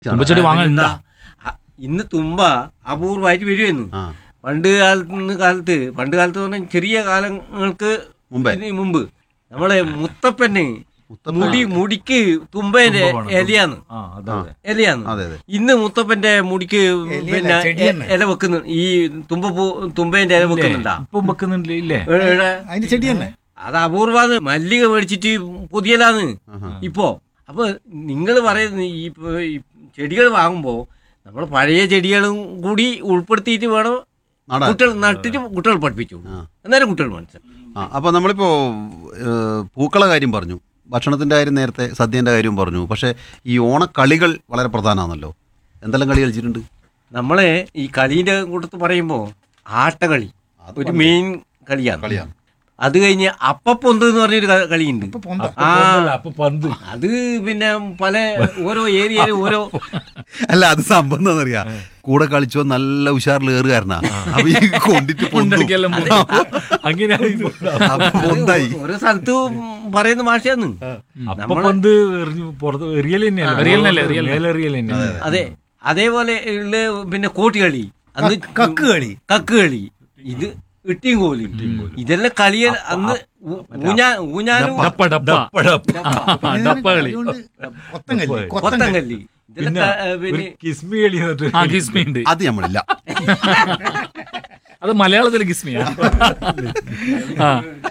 തുമ്പച്ചെടി വാങ്ങലുണ്ടാ ആ, ഇന്ന് തുമ്പ അപൂർവമായിട്ട് വരുമായിരുന്നു ആ പണ്ട് കാലത്ത് കാലത്ത് പണ്ട് കാലത്ത് പറഞ്ഞാൽ ചെറിയ കാലങ്ങൾക്ക് മുമ്പേ ഇതിന് മുമ്പ് നമ്മളെ മുത്തപ്പന് മുത്തപ്പൻ. മുടി മുടിക്ക് തുമ്പേന്റെ തുമ്പ വേണം. ഇലയാന്ന് ആ അതെ ഇലയാന്ന് അതെ അതെ ഇന്ന് മുത്തപ്പന്റെ മുടിക്ക് പിന്നെ ചെടി തന്നെ. ഇല വെക്കുന്നു ഈ തുമ്പ പൂ തുമ്പേന്റെ ഇല വെക്കുന്നുണ്ടാ ഇപ്പം വെക്കുന്നുണ്ട് ഇല്ലേ ഏ- ഏടെ? അതിന്റെ ചെടി തന്നെ അത് അപൂർവാന്ന് മല്ലിക മേടിച്ചിട്ട് പുതിയലാന്ന് ആഹാ. ഇപ്പോ അപ്പൊ നിങ്ങൾ പറയുന്ന ഈ ഇപ്പൊ ഈ ചെടികൾ വാങ്ങുമ്പോ നമ്മൾ പഴയ ചെടികളും കൂടി ഉൾപ്പെടുത്തിയിട്ട് വേണം നടാൻ. കുട്ടികൾ നട്ടിട്ട് കുട്ടികൾ പഠിപ്പിച്ചു ആ. അന്നേരം കുട്ടികൾ മനസ്സിലാവും ആ അപ്പോൾ നമ്മളിപ്പോ ഏഹ്, പൂക്കള കാര്യം പറഞ്ഞു ഭക്ഷണത്തിന്റെ കാര്യം നേരത്തെ സദ്യന്റെ കാര്യം പറഞ്ഞു പക്ഷേ ഈ ഓണക്കളികൾ വളരെ പ്രധാനമാണല്ലോ എന്തെല്ലാം കളി കളിച്ചിട്ടുണ്ട് നമ്മളെ ഈ കളീന്റെ കൂട്ടത്ത് പറയുമ്പോ ആട്ടകളി അത് ഒരു മെയിൻ കളിയാണ് കളിയാണ് അത് കഴിഞ്ഞ് അപ്പപ്പൊന്ത് എന്ന് പറഞ്ഞൊരു ക- കളിയുണ്ട് ഇപ്പൊ പൊന്ത ആ അപ്പൊ പന്ത് അത് പിന്നെ പല ഓരോ ഏരിയയിലും ഓരോ അല്ല അത് സംഭവം എന്താണെന്നറിയാ കൂടെ കളിച്ചോ നല്ല ഉഷാറിൽ ഏറുകാരനാ അപ്പൊ ഈ കൊണ്ടിട്ട് പൊന്തും. കൊണ്ടടിക്കെല്ലാം അങ്ങനെ അപ്പൊ പൊന്തായി ഓരോ സ്ഥലത്ത് പറയുന്ന ഭാഷയാണ് അപ്പൊ പന്ത് എറിഞ്ഞു പുറത്ത് എറിയൽ തന്നെയല്ലേ എറിയലിനല്ലേ, എറിയൽ. മേലെറിയൽ തന്നെയാണ് അതെ അതേപോലെ ഉള്ള പിന്നെ കോട്ടുകളി അന്ന് കക്ക് കളി കക്ക് കളി ഇത് ഇട്ടിയും കോലി ഇതെല്ലാം കളികൾ അന്ന് ഊ- ഊഞ്ഞാ ഊഞ്ഞാലും ഡപ്പ ഡപ്പ ആ, ഡപ്പ കളി കൊത്തങ്കല്ലി കൊത്തങ്കല്ലി കൊത്തങ്കല്ലി ഇതെല്ലാം പിന്നെ ക- ഒരു പിന്നെ കിസ്മി കളി എന്നിട്ട് ആ ഗിസ്മി ഉണ്ട് അത് നമ്മളില്ല അത് മലയാളത്തിൽ ഗിസ്മിയാ ആ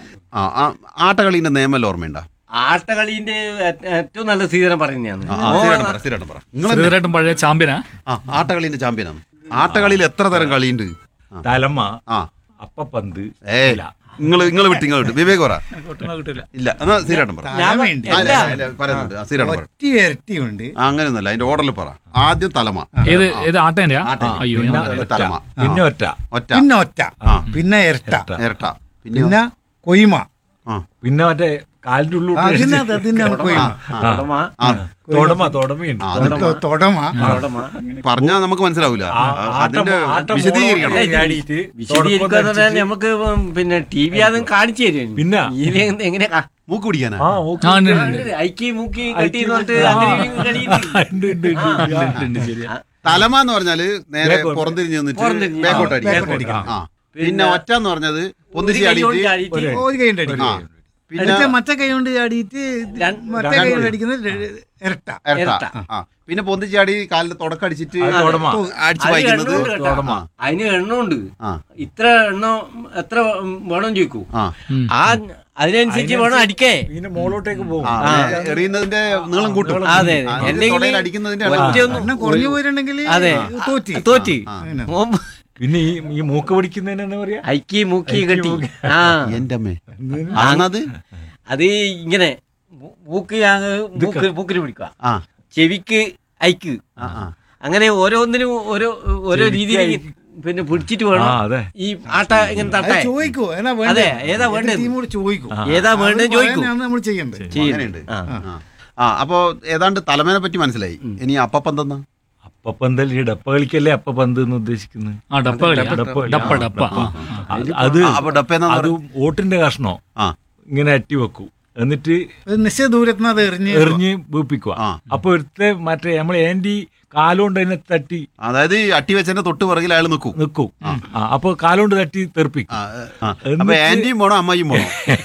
ആ ആ ആട്ടകളീന്റെ നിയമം ഓർമ്മയുണ്ടോ ആട്ടകളീന്റെ ഏ- ഏറ്റവും നല്ല സ്വീകരണം പറയുന്നതാണ് ആ, ആ, സ്ഥിരായിട്ട് പറ, സ്ഥിരായിട്ട് പറ. നിങ്ങളെന്നെ- തീർച്ചയായിട്ടും പഴയ ചാമ്പ്യനാ ആ ആട്ടകളീന്റെ ചാമ്പ്യനാണ് ആട്ടകളിയിൽ എത്ര തരം കളിയുണ്ട് ആ, തലമ ആ അപ്പപ്പന്ത് ഏ നിങ്ങൾ നിങ്ങൾ വിട്ട് നിങ്ങൾ വിട്ട് വിവേക് പറ ഒട്ടും കിട്ടില്ല ഇല്ല എന്നാ സ്ഥിരായിട്ടും പറ ഞാൻ തലമുണ്ട് ആ, അല്ല. ഇല്ല, ഇല്ല, പറയുന്നുണ്ട് ആ, സ്ഥിരായിട്ടും പറ ഒറ്റ ഇരട്ടിയുണ്ട് ആ, അങ്ങനെയൊന്നുമല്ല അതിന്റെ ഓർഡറിൽ പറ ആദ്യം തലമ ഏത് ഏത് ആട്ടേന്റെയാ ആട്ടേന്റെ. അയ്യോ പിന്നെ ഞാൻ പിന്നെ തലമ പിന്നെ ഒറ്റ ഒറ്റ പിന്നെ ഒറ്റ ആ. പിന്നെ ഇരട്ട ഇരട്ട പിന്നെ പിന്നെ കൊയ്മ ആ പിന്നെ മറ്റേ കാലിന്റെ ഉള്ളിൽ അതിന് അതിന് കൊയ്മ തുടമ ആ തൊടമ തൊടമയുണ്ട് ആ, അത് തൊ- തൊടമ തുടമ പറഞ്ഞാ നമുക്ക് മനസ്സിലാവൂല ആ, ആ, ആട്ടം- അതിന്റെ ആട്ടം വിശദീകരിക്കണം മോളോടെ ചാടിയിട്ട് വിശദീകരിക്കുക തുടപ്പം എന്ന് പറഞ്ഞാൽ നമുക്ക് പിന്നെ ടി വി അതും കാണിച്ചു തരും പിന്നെ? എങ്ങനെയാ മൂക്ക് പിടിക്കാനാ ആ ഓക്കെ ആ ഉണ്ട്, ഉണ്ട്, ഉണ്ട്. ഐക്കി മൂക്കി കെട്ടി എന്നിട്ട് ആ. അങ്ങനെ കളിയുണ്ട്. ഉണ്ട്, ഉണ്ട്, ഉണ്ട്, ഉണ്ട്. ഉണ്ട്, ഉണ്ട്, ഉണ്ട്, ശരിയാ തലമ എന്ന് പറഞ്ഞാല് നേരെ Backward. പുറംതിരിഞ്ഞ് നിന്നിട്ട് പുറംതിരിഞ്ഞ്. ബാക്കോട്ട് ആ, അടിക്കണം backward അടിക്കണം. ആ പിന്നെ ഒറ്റ എന്ന് പറഞ്ഞത് പൊന്തിച്ച് ഒരു കൈ കൊണ്ട് ചാടിയിട്ട് ചാടിയിട്ട് ഒരു കൈ കൊണ്ട് അടിക്കും ആ പിന്നെ അടിച്ച മറ്റേ കൈ കൊണ്ട് ചാടിയിട്ട് രണ്ട് മറ്റേ കൈ കൊണ്ട് അടിക്കുന്നത് ഇരട്ട ഇരട്ട ഇരട്ട. ആ പിന്നെ പൊന്തിച്ച് ചാടി കാലിൽ തുടക്കടിച്ചിട്ട് അത് തൊടമ. അടിച്ച് അതിന് വായിക്കുന്നത് എണ്ണമുണ്ട് കേട്ടോ. തുടമ. അതിന് എണ്ണമുണ്ട് ആ ഇത്ര എണ്ണം എത്ര വേണം ചോദിക്കൂ ആ ഉം. ആ അതിനനുസരിച്ച് വേണം അടിക്കേ പിന്നെ മോളോട്ടേക്ക് പോകും ആ, അങ്ങനെ എറിയുന്നതിന്റെ നീളം കൂട്ടും അതെ ആ, ഇത് അല്ലെങ്കിൽ തൊടയിൽ അടിക്കുന്നതിന്റെ എണ്ണം ഒറ്റയൊന്നും എണ്ണം കുറഞ്ഞു പോയിട്ടുണ്ടെങ്കിൽ അതെ. തോറ്റി തോറ്റി ആ. അങ്ങനെ. ഓം പിന്നെ ഈ ഈ മൂക്ക് പിടിക്കുന്നതിന് എന്താ പറയാ ഐക്കി മൂക്കി കെട്ടി ആ എന്റെ അമ്മേ ആണത് അത് ഇങ്ങനെ മൂ- മൂക്ക് ഞാങ്ങ് മൂക്ക് മൂക്കിന് പിടിക്കുക ആ ചെവിക്ക് ഐക്ക് ആ ആ അങ്ങനെ ഓരോന്നിനും ഓരോ ഓരോ രീതിയിൽ പിന്നെ പിടിച്ചിട്ട് ആ വേണം അതെ ഈ ആട്ട ഇങ്ങനെ അത് തട്ടേ ചോദിക്കോ ഏതാ അതെ, ഏതാ വേണ്ടത്? ടീമോട് ചോദിക്കും ഏതാ വേണ്ടത് ചോദിക്കൂ നമ്മൾ ചെയ്യണ്ടേ അങ്ങനെയുണ്ട് ആ. ആ. ആ അപ്പോ ഏതാണ്ട് തലമേനെ പറ്റി മനസ്സിലായി ഇനി അപ്പപ്പന്തെന്നാ അപ്പപ്പന്തൽ ഈ ഡപ്പ കളിക്കല്ലേ അപ്പപ്പന്ത് എന്ന് ഉദ്ദേശിക്കുന്നത് ആ ഡപ്പ കളി ഡപ്പ കളി. ഡപ്പ ഡപ്പ ആ, ആ. അത് അത് ആ, അപ്പൊ ഡപ്പ എന്നാ അത് ഓട്ടിന്റെ കഷ്ണോ ആ ഇങ്ങനെ അട്ടി വെക്കൂ എന്നിട്ട് ഒരു നിശ്ചയ ദൂരത്തിന് അത് എറിഞ്ഞ് എറിഞ്ഞ് വീപ്പിക്കുക ആ. അപ്പൊ ഒരുത്തെ മറ്റേ നമ്മൾ ഏന്റി കാലുകൊണ്ട് അതിനെ തട്ടി അതായത് ഈ അട്ടി വെച്ചതിന്റെ തൊട്ട് പിറകിൽ അയാൾ നിൽക്കും നിൽക്കും ആ അപ്പൊ കാലുകൊണ്ട് തട്ടി തെറിപ്പിക്കും ആ, ആ. അപ്പൊ ആന്റിയും പോണോ അമ്മയും പോണോ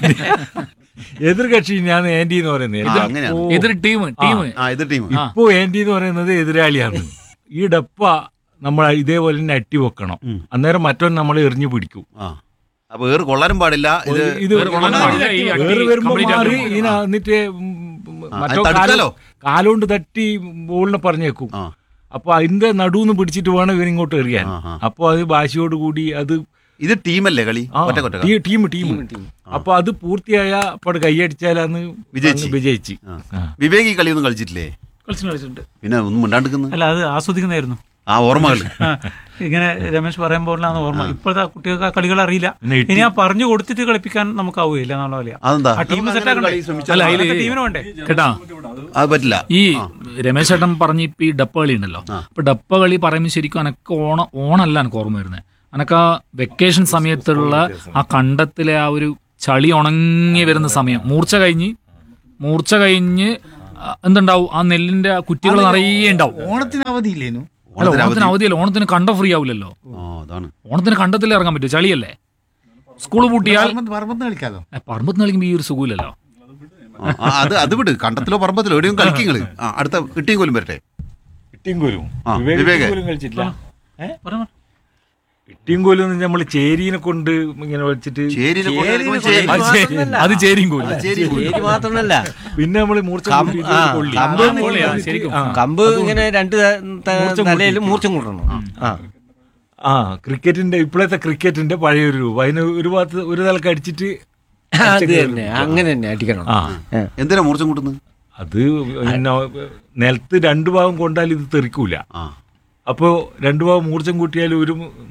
എതിർ കക്ഷി ഞാൻ ആന്റി എന്ന് പറയുന്നത് ആ, അങ്ങനെയാണ്. ഓ, എതിർ ടീം ടീം ആ ഇത് ടീം ഇപ്പൊ ആന്റി എന്ന് പറയുന്നത് എതിരാളിയാണ് ഈ ഡപ്പ നമ്മൾ ഇതേപോലെ തന്നെ അട്ടി വെക്കണം ഉം. അന്നേരം മറ്റവൻ നമ്മൾ എറിഞ്ഞു പിടിക്കും ആ അപ്പൊ ഏറ് കൊള്ളാനും പാടില്ല ഇത് ഇത് വേറെ കൊള്ളാൻ പാടില്ല. ഈ അട്ടി വേറെ വരുമ്പോ complete മാറി ആക്കണം. ഇതിനെ എന്നിട്ട് ഉം, ആ, മറ്റോ അത് കാല് തടുക്കാലോ? കാലുകൊണ്ട് തട്ടി ബോളിനെ പറഞ്ഞേക്കും ആ അപ്പൊ അതിന്റെ നടുന്ന് പിടിച്ചിട്ട് വേണം ഇവൻ ഇങ്ങോട്ട് എറിയാൻ ആ, ആ. അപ്പൊ അത് ഭാഷയോട് കൂടി അത് ഇത് ടീമല്ലേ കളി ആ, ഒറ്റ കൊറ്റ ടീ- ടീം ടീം അപ്പൊ അത് പൂർത്തിയായ അപ്പോൾ കൈയടിച്ചാലാന്ന് വിജയിച്ച്. അങ്ങ് വിജയിച്ച് ആ. ആ. വിവേക് ഈ കളിയൊന്നും കളിച്ചിട്ടില്ലേ കളിച്ചിട്ടുണ്ട് കളിച്ചിട്ടുണ്ട് പിന്നെ ഒന്നും മിണ്ടാണ്ടിരിക്കുന്നു അല്ല അത് ആസ്വദിക്കുന്നതായിരുന്നു ആ ഓർമ്മകൾ ആ, ഇങ്ങനെ രമേശ് പറയുമ്പോഴാണ് ഓർമ്മ ഇപ്പോഴത്തെ ആ കുട്ടികൾക്ക് ആ കളികൾ അറിയില്ല പിന്നെ ഇട്ടി- ഇനി ആ പറഞ്ഞു കൊടുത്തിട്ട് കളിപ്പിക്കാൻ നമുക്കാവുകയില്ല എന്നുള്ള കളിയാ അതെന്താ ആ ടീം സെറ്റ് ആക്കണ്ടേ അല്ല അതില് അതൊക്കെ ടീമിന് വേണ്ടേ കേട്ടാ അത് പറ്റില്ല ഈ രമേശ് ചേട്ടൻ പറഞ്ഞ ഇപ്പൊ ഈ ഡപ്പ കളി ഉണ്ടല്ലോ അപ്പൊ ഡപ്പ കളി പറയുമ്പോൾ ശരിക്കും എനക്ക് ഓണ ഓണല്ല എനിക്ക് ഓർമ്മ വരുന്നത് എനക്ക് ആ വെക്കേഷൻ സമയത്തുള്ള ആ കണ്ടത്തിലെ ആ ഒരു ചളി ഉണങ്ങി വരുന്ന സമയം മൂർച്ച കഴിഞ്ഞ് മൂർച്ച കഴിഞ്ഞ് എന്തുണ്ടാവും ആ നെല്ലിന്റെ കുറ്റികൾ നിറയെ ഉണ്ടാവും ഓണത്തിന് അവധിയില്ലേനു അല്ല ഓണത്തിന് ഓണത്തിന് അവധിയല്ല ഓണത്തിന് കണ്ട ഫ്രീ ആവില്ലല്ലോ ആ അതാണ് ഓണത്തിന് കണ്ടത്തിൽ ഇറങ്ങാൻ പറ്റും ചളിയല്ലേ സ്കൂൾ പൂട്ടിയാൽ പറമ്പത്ത് പറമ്പത്ത് കളിക്കാലോ ഏ, പറമ്പത്ത് കളിക്കുമ്പോൾ ഈ ഒരു സുഖമില്ലല്ലോ ആ, ആ, അത് അത് വിട് കണ്ടത്തിലോ പറമ്പത്തിലോ എവിടെയും കളിക്കിങ്ങള് ആ അടുത്ത കിട്ടിയും കോലും വരട്ടെ ഇട്ടിയും കോലും ആ, വിവേക് വിവേക്. ഇട്ടിയും കോലും കളിച്ചിട്ടില്ല പറ, പറ. ഇട്ടിയും കോലും നമ്മൾ ചേരീനെ കൊണ്ട് ഇങ്ങനെ വെച്ചിട്ട് ചേരിനെ കൊണ്ട് ചേരിനെ കളിക്കുമ്പോൾ കൊണ്ട് ചേരി. അത് ചേ- അത് ചേരിയും കൂല ചേരി കോല്. ചേരി മാത്രമല്ല പിന്നെ നമ്മൾ മൂർച്ച കം- കൂട്ടിയിട്ട് ആ, കൊള്ളി. കമ്പ് ആ, കൊള്ളിയാ, കൊള്ളിയിട്ട് ശരിക്കും. ആ. കമ്പ് ഇങ്ങനെ രണ്ട് മൂർച്ചം തലയിൽ കൂട്ടി. മൂർച്ചം കൂട്ടണം ആ ആ ക്രിക്കറ്റിന്റെ ഇപ്പോഴത്തെ ക്രിക്കറ്റിന്റെ പഴയ ഒരു രൂപ അതിന് ഒരു ഭാഗത്ത് ഒരു തലക്ക് അടിച്ചിട്ട് അത് തന്നെ അങ്ങനെ തന്നെ അടിക്കണം ആ ഏ. എന്തിനാ മൂർച്ചം കൂട്ടുന്നത് അത് പിന്നെ നിലത്ത് രണ്ടു ഭാഗം കൊണ്ടാൽ ഇത് തെറിക്കൂല ആ അപ്പോ രണ്ടു ഭാഗം മൂർച്ചം കൂട്ടിയാൽ ഒരു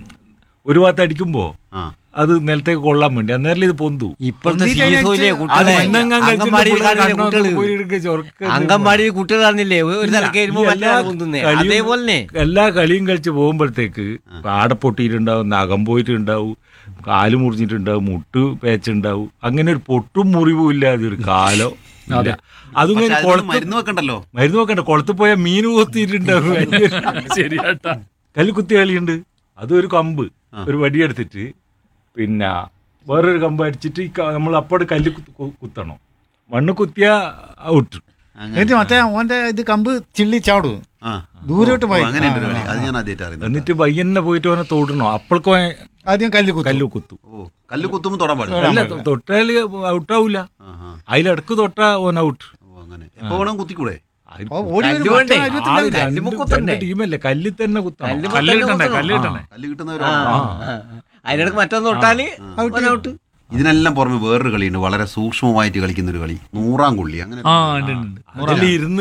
ഒരു ഭാഗത്ത് അടിക്കുമ്പോ ആ അത് നിലത്തേക്ക് കൊള്ളാൻ വേണ്ടി അന്നേരം ഇത് പൊന്തു ഇപ്പോഴത്തെ പൊന്തി കഴിഞ്ഞാൽ സീസോയിലെ അത് കുട്ടികളെ മണ്ണങ്ങാൻ കഴിച്ചിട്ട് അംഗൻവാടിയിൽ പിള്ളേർ കാണുന്നില്ലേ കണ്ണൊക്കെ കുട്ടികള് പോയി എടുക്കുക, ചൊറുക്ക അംഗൻവാടി കുട്ടികൾ കാണുന്നില്ലേ ഒരു തലക്ക് വരുമ്പോ ഈ മറ്റേ എല്ലാ പൊന്തുന്നേ കളിയും- അതേപോലെ തന്നെ എല്ലാ കളിയും കളിച്ച് പോകുമ്പോഴത്തേക്ക് ആടെ പൊട്ടിയിട്ടുണ്ടാവും നഖം പോയിട്ടുണ്ടാവും കാല് മുറിഞ്ഞിട്ടുണ്ടാവും മുട്ട് പേച്ചുണ്ടാവും അങ്ങനെ ഒരു പൊട്ടും മുറിവും ഇല്ലാതെ ഒരു കാലോ ഇല്ല അതും പക്ഷെ കഴിഞ്ഞ് അതിനൊന്നും കുളത്ത് മരുന്ന് വെക്കണ്ടല്ലോ മരുന്ന് നോക്കണ്ട കുളത്ത് പോയാൽ മീൻ കൊത്തിയിട്ടുണ്ടാവും ശരിയാട്ടാ കല്ലുകുത്തി കളിയുണ്ട് അതൊരു കമ്പ് ഒരു വടിയെടുത്തിട്ട് പിന്നെ വേറൊരു കമ്പ് അടിച്ചിട്ട് ഈ ക- നമ്മൾ അപ്പോഴ് കല്ല് കുത്ത് കു- കുത്തണം മണ്ണ് കുത്തിയ ഔട്ട് എന്നിട്ട് മറ്റേ ഓന്റെ ഇത് കമ്പ് ചിള്ളി ചാടും ആ ദൂരോട്ട് പോയി ഓ, അങ്ങനെ ഉണ്ട് കളി അത് ഞാൻ ആദ്യമായിട്ട് അറിയുന്നത് എന്നിട്ട് പയ്യന്നെ പോയിട്ട് അവനെ തോടണം അപ്പോഴേക്കും അവൻ ആദ്യം കല്ല് കുത്തും കല്ല് കുത്തും ഓ കല്ല് കുത്തുമ്പോൾ തൊടാൻ പാടില്ല അല്ല തൊട്ടാല് ഔട്ടാവൂല ആ, ആ. അതിലിടക്ക് തൊട്ടാ ഓൻ ഔട്ട് ഓ അങ്ങനെ എപ്പോ വേണം കുത്തിക്കൂടെ ഓ, ഓടി വരും, കല്ല് വേണ്ടേ? മറ്റേ ഇരുപത്തിനാല് ആള് കല്ലുമ്മ കുത്തണ്ടേ? ടീമല്ലേ കല്ലിൽ തന്നെ കുത്തണം കല്ല് കല്ല് തന്നെ കിട്ടണ്ടേ കുത്തണം. കല്ല് കിട്ടണ്ടേ കല്ല് കിട്ടുന്നവരോ അതിനിടക്ക് മറ്റൊന്ന് തൊട്ടാല് അവൻ ഔട്ട് ഇതിനെല്ലാം പുറമെ വേറൊരു കളിയുണ്ട് വളരെ സൂക്ഷ്മമായിട്ട് കളിക്കുന്ന ഒരു കളി നൂറാം കൊള്ളി അങ്ങനെ ആ ഉണ്ട് ഉണ്ട്, ഉണ്ട് അതിൽ ഇരുന്ന്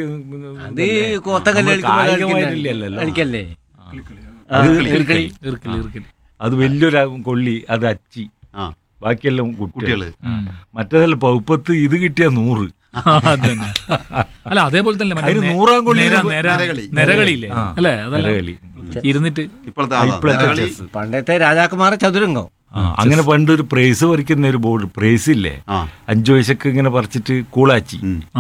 അത് കോത്തക്കല്ല് കളിക്കുമ്പോ കായികമായിട്ടില്ലല്ലോ കളിക്കല്ലേ അത് കിളിക്കളി. ഇറുക്കല് ഇറുക്കല് അത് വലിയൊരു കൊള്ളി അത് അച്ചി ആ ബാക്കിയെല്ലാം കുട്ടികള് കുട്ടികള് മറ്റേതല്ല പൗപ്പത്ത് ഇത് കിട്ടിയ നൂറ് അതന്നെ അല്ല അതേപോലെ തന്നെ മറ്റേ അതിന് നെ- നൂറാം കൊള്ളി നെര- ഇത് നെര- നെരകളി. നെരകളിയില്ലേ ആ. അല്ലേ അതല്ല നെരകളി. ഇരുന്നിട്ട് ഇപ്പോഴത്തെ ആ, ആളാ. ഇപ്പോഴത്തെ കളി chess. പണ്ടത്തെ രാജാക്കന്മാരെ ചതുരംഗം ആ, അങ്ങനെ പണ്ട് ഒരു പ്രൈസ് പറിക്കുന്ന ഒരു ബോർഡ് പ്രൈസ് ഇല്ലേ ആ അഞ്ചു വയസ്സൊക്കെ ഇങ്ങനെ പറിച്ചിട്ട് കൂളാച്ചി ഉം. ആ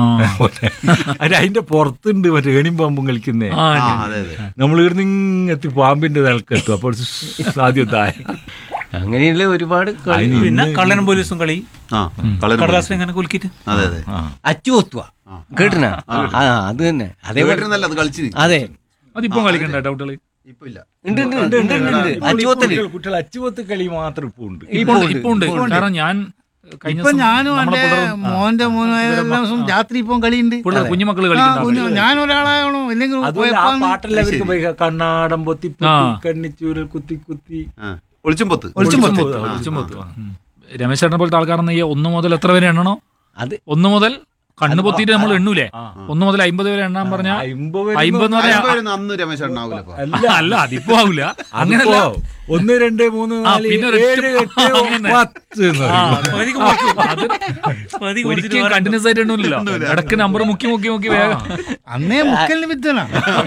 അത് അതിന്റെ പുറത്തുണ്ട് മറ്റേ ഏണിയും പാമ്പും കളിക്കുന്നേ ആ, ആ ഉണ്ട്. അതെ അതെ നമ്മൾ ഇവിടുന്ന് ഇങ്ങെത്തി പാമ്പിന്റെ നിലക്കെത്തും അപ്പോൾ സാധ്യത അങ്ങനെയുള്ള ഒരുപാട് കളി. അതിന് പിന്നെ ഇന്ന് കള്ളനും പോലീസും കളി ആ കളർ കടലാസിൽ ഇങ്ങനെ കുലുക്കിട്ട് അതെ അതെ ആ. അച്ചുകൊത്തുക കേട്ടിനാ ആ അത് തന്നെ അതേപോലെ കേട്ടിരുന്നല്ല അത് കളിച്ച് അതെ അതിപ്പം കളിക്കണ്ട ഡൗട്ടുകള് ഇപ്പൊ ഇല്ല ഉണ്ട് ഉണ്ട് ഉണ്ട് ഉണ്ട് ഉണ്ട് അച്ചുകൊത്തല് കുട്ടികൾ- കുട്ടികൾ അച്ചുപത്ത് കളി മാത്രം ഇപ്പൊ ഉണ്ട് ഇപ്പൊ ഉണ്ട്, ഉണ്ട്, ഇപ്പൊ ഉണ്ട് കാരണം ഞാൻ കഴിഞ്ഞ ഇപ്പൊ ദിവസം ഞാനും നമ്മളെ എന്റെ പിള്ളേരും- മോന്റെ മോനും എല്ലാ ദിവസവും രാത്രി ഇപ്പം കളിയുണ്ട് പിള്ളേർ കുഞ്ഞുമക്കള് ആ, കളിക്കുന്നുണ്ട് കുഞ്ഞു- ഞാൻ ഒരാളാണോ ഇല്ലെങ്കിൽ അതുപോലെ ആ പോയപ്പാന്ന് പാട്ടെല്ലാം അവർക്ക് പോയി കണ്ണാടം പൊത്തി ആ. കണ്ണിച്ചൂരൽ കുത്തി കുത്തി ആ ഒളിച്ചും പൊത്ത് ഒളിച്ചും പൊത്ത്. ഒളിച്ചും പൊത്ത്. ഉം. രമേശ് ചേട്ടനെ പോലത്തെ ആൾക്കാരെന്ന് ഈ ഒന്ന് മുതൽ എത്ര വരെ എണ്ണണോ അത് ഒന്ന് മുതൽ കണ്ണു പൊത്തിയിട്ട് നമ്മൾ എണ്ണൂലേ ആ. ഒന്ന് മുതൽ അമ്പത് വരെ എണ്ണാൻ പറഞ്ഞ അമ്പത് അമ്പത് എന്ന് പറഞ്ഞാ- അയ്യോ, ഒരു അന്ന് രമേശ് ആവൂലപ്പോ അല്ല അല്ല അതിപ്പോ ആവില്ല അങ്ങനല്ല അതിപ്പോ ഒന്ന് രണ്ട് മൂന്ന് ആ, നാല് പിന്നെ ഒരു ഏഴ് എട്ട് അങ്ങനെ. പത്ത് എന്ന് ആ, പറയും. പകുതിക്ക് മുറിക്കും. അത് പകുതിക്ക് മുറിച്ചിട്ട് ഒരിക്കലും വേറെ കണ്ടിന്യൂസ് ആയിട്ട് എണ്ണൂലല്ലോ ഇടക്ക് നമ്പർ മുക്കി മുക്കി മുക്കി വേഗം അന്നേ മുക്കലിന് വിത്തനാ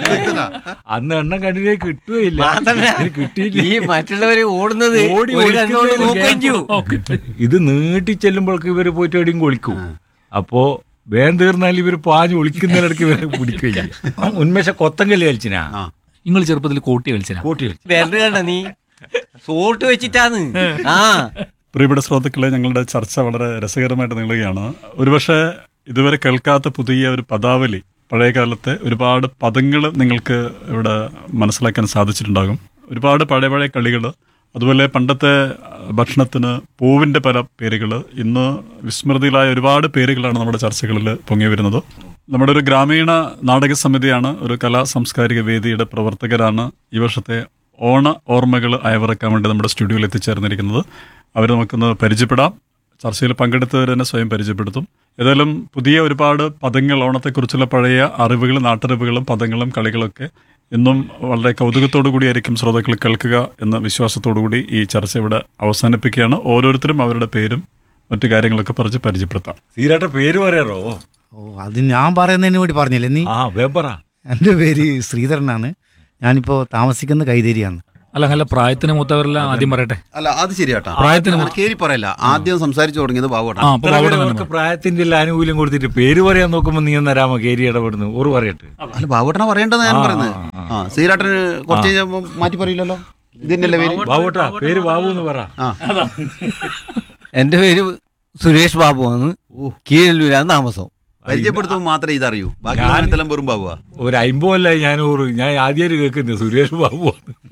അന്ന് എണ്ണം കണ്ടിട്ടേ കിട്ടുകയില്ല മാത്രല്ല, ഇത് കിട്ടിയില്ല ഈ മറ്റുള്ളവര് ഓടുന്നത് ഓടി ഒരു കണ്ണോട് ഒളിക്കുന്നതിന് നോക്കുകയും ചെയ്യും ഓക്കെ. ഇത് നീട്ടി ചെല്ലുമ്പോഴേക്ക് ഇവര് പോയിട്ട് എവിടെയും കൊളിക്കും അപ്പോ വേഗം തീർന്നാൽ ഇവര് പാഞ്ഞ് ഒളിക്കുന്നതിനിടയ്ക്ക് ഇവരെ പിടിക്കുകയില്ല ഉന്മേഷ കൊത്തങ്കല്ല് കളിച്ചിനാ ആ നിങ്ങൾ ചെറുപ്പത്തിൽ കോട്ടി കളിച്ചാ കോട്ടി കളിച്ചു വിരല് കണ്ട നീ സോട്ട് വെച്ചിട്ടാന്ന് ആ പ്രിയപ്പെട്ട ശ്രോതാക്കളെ ഞങ്ങളുടെ ചർച്ച വളരെ രസകരമായിട്ട് നീളുകയാണ് ഒരുപക്ഷെ ഇതുവരെ കേൾക്കാത്ത പുതിയ ഒരു പദാവലി പഴയ കാലത്തെ ഒരുപാട് പദങ്ങൾ നിങ്ങൾക്ക് ഇവിടെ മനസ്സിലാക്കാൻ സാധിച്ചിട്ടുണ്ടാകും ഒരുപാട് പഴയ പഴയ കളികൾ അതുപോലെ പണ്ടത്തെ ഭക്ഷണത്തിന് പൂവിൻ്റെ പല പേരുകൾ ഇന്ന് വിസ്മൃതിയിലായ ഒരുപാട് പേരുകളാണ് നമ്മുടെ ചർച്ചകളിൽ പൊങ്ങി വരുന്നത് നമ്മുടെ ഒരു ഗ്രാമീണ നാടക സമിതിയാണ് ഒരു കലാ സാംസ്കാരിക വേദിയുടെ പ്രവർത്തകരാണ് ഈ വർഷത്തെ ഓണ ഓർമ്മകൾ അയവിറക്കാൻ വേണ്ടി നമ്മുടെ സ്റ്റുഡിയോയിൽ എത്തിച്ചേർന്നിരിക്കുന്നത് അവർ നമുക്കൊന്ന് പരിചയപ്പെടാം ചർച്ചയിൽ പങ്കെടുത്തവർ തന്നെ സ്വയം പരിചയപ്പെടുത്തും ഏതായാലും പുതിയ ഒരുപാട് പദങ്ങൾ ഓണത്തെക്കുറിച്ചുള്ള പഴയ അറിവുകൾ നാട്ടറിവുകളും പദങ്ങളും കളികളൊക്കെ ഇന്നും വളരെ കൗതുകത്തോടു കൂടിയായിരിക്കും ശ്രോതാക്കൾ കേൾക്കുക എന്ന വിശ്വാസത്തോടു കൂടി ഈ ചർച്ച ഇവിടെ അവസാനിപ്പിക്കുകയാണ് ഓരോരുത്തരും അവരുടെ പേരും മറ്റു കാര്യങ്ങളൊക്കെ പറഞ്ഞ് പരിചയപ്പെടുത്താം സീരാട്ട പേര് പറയാറോ ഓ അത് ഞാൻ പറയുന്നതിന് വേണ്ടി പറഞ്ഞില്ലേ നീ ആ വേപ്പറ എൻ്റെ പേര് ശ്രീധരനാണ് ഞാനിപ്പോൾ താമസിക്കുന്ന കൈതേരിയാണ് അല്ല നല്ല പ്രായത്തിന് മൂത്തവരെല്ലാം ആദ്യം പറയട്ടെ അല്ല അത് ശരിയാട്ടാ പ്രായത്തിന് അങ്ങനെ കേറി പറയല്ല ആദ്യം സംസാരിച്ചു തുടങ്ങിയത് ആ ബാബുട്ടാ അപ്പൊ ഇത്ര അവിടെ പേര് തന്നെ അവർക്ക് പ്രായത്തിന്റെ എല്ലാം ആനുകൂല്യം കൊടുത്തിട്ട് പേര് പറയാൻ നോക്കുമ്പോ നീ ഒന്നരാമ കേരി ഇടപെടുന്നു ഓറ് പറയട്ടെ അല്ല ബാബുട്ടനെ പറയേണ്ടത് ഞാൻ ആ, പറയുന്നത് ആ, ആ സീരാട്ടന് കുറച്ച് കഴിഞ്ഞപ്പോ മാറ്റി പറയില്ലല്ലോ ഇത് തന്നെയല്ലേ പേര് ബാബുട്ടാ പേര് ബാബു എന്ന് പറ ആ എന്റെ പേര് സുരേഷ് ബാബു ആണ് കീഴല്ലൂരാണ് താമസം പരിചയപ്പെടുത്തുമ്പോൾ മാത്രമേ ഇതറിയൂ ബാക്കി ഞാൻ- സമയത്തെല്ലാം വെറും ബാബുവാ ഒരു അമ്പതല്ല ഞാൻ ഓറ് ഞാൻ ആദ്യമായിട്ട് കേൾക്കുന്നത് സുരേഷ് ബാബു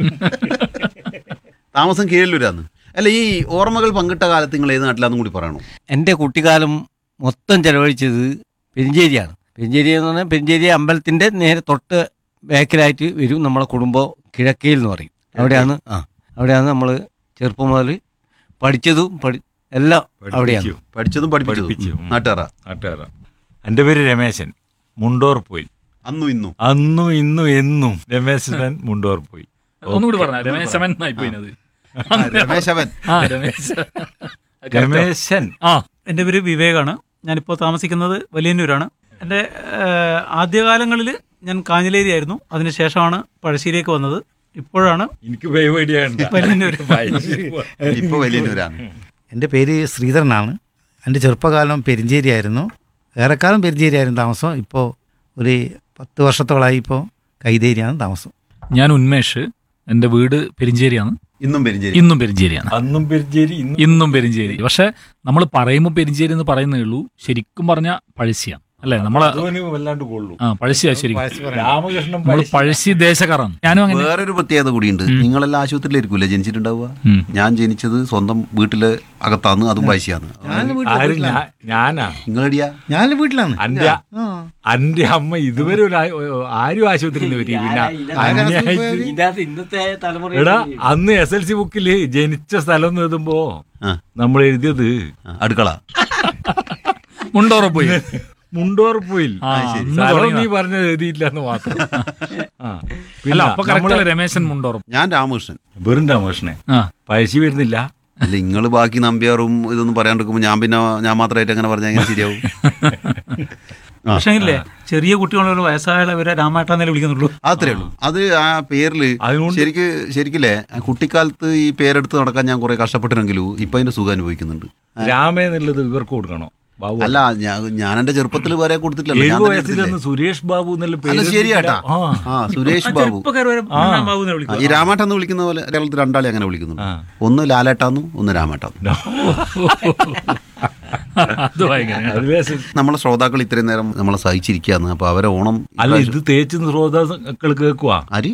താമസം കീഴല്ലൂരാന്ന് അല്ല ഈ ഓർമ്മകൾ പങ്കിട്ട കാലത്ത് നിങ്ങൾ ഏത് നാട്ടിലാന്നും കൂടി പറയണോ എൻ്റെ കുട്ടിക്കാലം മൊത്തം ചെലവഴിച്ചത് പെരിഞ്ചേരിയാണ് പെരിഞ്ചേരി എന്ന് പറഞ്ഞാൽ പെരിഞ്ചേരി അമ്പലത്തിൻ്റെ നേരെ തൊട്ട് ബാക്കിലായിട്ട് വരും നമ്മളെ കുടുംബം കിഴക്കയിൽ എന്ന് പറയും അവിടെയാണ് ആ അവിടെയാണ് നമ്മൾ ചെറുപ്പം മുതൽ പഠിച്ചതും പഠി എല്ലാം അവിടെയാണ് പഠിച്ചതും പഠിപ്പിച്ചതും പഠിപ്പിച്ചു. ഉം. നാട്ടുകാരാ നാട്ടുകാരാ എന്റെ പേര് രമേശൻ മുണ്ടോർ പോയി അന്നും ഇന്നും അന്നും ഇന്നും എന്നും രമേശൻ മുണ്ടോർ പോയി ഒന്നുകൂടി പറഞ്ഞ രമേശവൻ എന്നായി പോയിനത് രമേശവൻ ആ രമേശ് രമേശൻ ആ എൻ്റെ പേര് വിവേകാണ് ഞാനിപ്പോൾ താമസിക്കുന്നത് വലിയന്നൂരാണ് എൻ്റെ ഏഹ്, ആദ്യകാലങ്ങളിൽ ഞാൻ കാഞ്ഞിലേരി ആയിരുന്നു അതിനുശേഷമാണ് പഴശ്ശേരിയിലേക്ക് വന്നത് ഇപ്പോഴാണ് എനിക്ക് പേടിയാണ് വലിയന്നൂര്. ഇപ്പൊ വലിയന്നൂരാണ് എൻ്റെ പേര് ശ്രീധരനാണ് എൻ്റെ ചെറുപ്പകാലം പെരിഞ്ചേരി ആയിരുന്നു ഏറെക്കാലം പെരിഞ്ചേരി ആയിരുന്നു താമസം ഇപ്പോൾ ഒരു പത്ത് വർഷത്തോളമായി ഇപ്പോൾ കൈതേരിയാണ് താമസം ഞാൻ ഉന്മേഷ് എൻ്റെ വീട് പെരിഞ്ചേരിയാണ് ഇന്നും പെരിഞ്ചേരി ഇന്നും പെരിഞ്ചേരിയാണ് അന്നും പെരിഞ്ചേരി ഇന്നും ഇന്നും പെരിഞ്ചേരി പക്ഷെ നമ്മൾ പറയുമ്പോൾ പെരിഞ്ചേരി എന്ന് പറയുന്നേ ഉള്ളൂ ശരിക്കും പറഞ്ഞ പഴശ്ശിയാണ് അല്ലേ നമ്മളെ അതുവിന് വല്ലാണ്ട് കൊള്ളു ആ പഴശ്ശിയാ ശരിക്കും രാമകൃഷ്ണൻ നമ്മൾ പഴശ്ശി ദേശക്കാരാണ് ഞാനും അങ്ങനെ വേറൊരു പ്രത്യേകത കൂടിയുണ്ട് നിങ്ങളെല്ലാം ആശുപത്രിയിലായിരിക്കൂലേ ജനിച്ചിട്ടുണ്ടാവുക ഉം. ഞാൻ ജനിച്ചത് സ്വന്തം വീട്ടില് അകത്താന്ന് അതും പൈസയാണ് ഞാൻ ആര് ഞാ- ഞാനാ നിങ്ങളെടിയാ ഞാൻ വീട്ടിലാണ് അന്റെ ആ. അന്റെ അമ്മ ഇതുവരെ ഒരു ആ- ആരും ആശുപത്രിയിൽ നിന്ന് വരും പിന്നെ അന്യായിട്ട് ഇതിനകത്ത് ഇന്നത്തെ തലമുറ എടാ അന്ന് എസ് എൽ സി ബുക്കില് ജനിച്ച സ്ഥലം എന്ന് എഴുതുമ്പോ ആ. നമ്മൾ എഴുതിയത് ആ, അടുക്കള മുണ്ടോറ പോയി മുണ്ടോർപ്പോയിൽ ആ, അന്ന് സ്ഥലം തുടങ്ങിയതാ. നീ പറഞ്ഞത് എഴുതിയില്ല എന്ന് മാത്രം ആ. അല്ല പിന്നെ അപ്പൊ നമ്മള് കറക്റ്റല്ലേ രമേശൻ മുണ്ടോറും ഞാൻ രാമകൃഷ്ണൻ വെറും രാമകൃഷ്ണനെ ആ പഴശ്ശി വരുന്നില്ല അല്ല നിങ്ങൾ ബാക്കി നമ്പ്യാറും ഇതൊന്നും പറയാണ്ടിരിക്കുമ്പോൾ ഞാൻ പിന്നെ ഞാൻ മാത്രമായിട്ട് എങ്ങനെ പറഞ്ഞാൽ എങ്ങനെ ശരിയാവും ആ, പക്ഷേ ഇല്ലേ ചെറിയ കുട്ടികളൊരു വയസ്സായവരെ രാമേട്ടാന്നേ വിളിക്കുന്നുള്ളൂ അത്രേ ഉള്ളൂ അത് ആ പേരില് അതുകൊണ്ട് ശരിക്ക് ശരിക്കില്ലേ ആ കുട്ടിക്കാലത്ത് ഈ പേരെടുത്ത് നടക്കാൻ ഞാൻ കുറെ കഷ്ടപ്പെട്ടിരുന്നെങ്കിലും ഇപ്പൊ അതിന്റെ സുഖം അനുഭവിക്കുന്നുണ്ട് രാമ എന്നുള്ളത് ഇവർക്ക് കൊടുക്കണോ ബാബു അല്ല ഞാൻ ഞാൻ എന്റെ ചെറുപ്പത്തിൽ വരെ കൊടുത്തിട്ടില്ലല്ലോ ഞാൻ ഏഴു തന്നെ വയസ്സിൽ എടുത്തില്ലേ? നിന്ന് സുരേഷ് ബാബു എന്നുള്ള അല്ല പേര് ശരിയാട്ടാ ആ ആ സുരേഷ് ബാബു ചെറുപ്പക്കാർ വരെ ആ. ബാബുവിനെ ആ, വിളിക്കും ഈ രാമേട്ടെന്ന് വിളിക്കുന്ന പോലെ കേരളത്തിൽ രണ്ടാളെ അങ്ങനെ വിളിക്കുന്നുണ്ട് ആ. ഒന്ന് ലാലേട്ടാന്നും ഒന്ന് രാമേട്ടാന്നും അത് ഭയങ്കര അതിലെ നമ്മളെ ശ്രോതാക്കൾ ഇത്രയും നേരം നമ്മളെ സഹിച്ചിരിക്കുകയാണ് അപ്പൊ അവരെ ഓണം അല്ല ഇത് തേച്ച് ശ്രോതാക്കൾ കേൾക്കുവാ അരി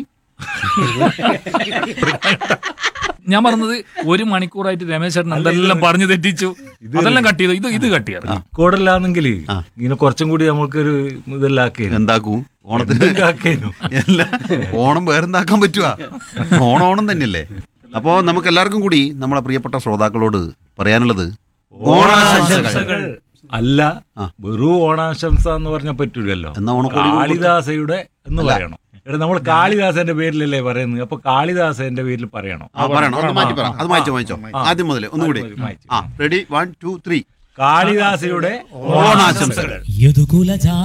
ഞാൻ പറഞ്ഞത് ഒരു മണിക്കൂറായിട്ട് രമേശ് ചേട്ടൻ എന്തെല്ലാം പറഞ്ഞു തെറ്റിച്ചു അതെല്ലാം കട്ട് ചെയ്തു ഇത് ഇത് കട്ട് ചെയ്യാറ് കോടല്ലാന്നെങ്കിൽ ഇങ്ങനെ കുറച്ചും കൂടി നമുക്കൊരു ഇതെല്ലാക്കേനു എന്താക്കും ഓണത്തിന് ഇതാക്കേനു അല്ല ഓണം വേറെന്താക്കാൻ പറ്റുക ഓണം ഓണം തന്നെയല്ലേ അപ്പോൾ നമുക്ക് എല്ലാവർക്കും കൂടി നമ്മളെ പ്രിയപ്പെട്ട ശ്രോതാക്കളോട് പറയാനുള്ളത് ഓണാശംസകൾ അല്ല ആ. വെറും ഓണാശംസ എന്ന് പറഞ്ഞാൽ പറ്റൂലല്ലോ എന്നാ ഓണക്കോടി കൂടി കാളിദാസയുടെ എന്ന് പറയണം എടാ നമ്മൾ കാളിദാസന്റെ പേരിലല്ലേ പറയുന്നത് അപ്പൊ കാളിദാസന്റെ പേരിൽ പറയണം ആ പറയണം ഒന്ന് മാറ്റി പറ അത് മായിച്ചോ മായിച്ചോ ആദ്യം മുതൽ ഒന്നുകൂടി മായിച്ചോ. ആ റെഡി വൺ ടു ത്രീ കാളിദാസയുടെ ഓണാശംസകൾ యదుకుల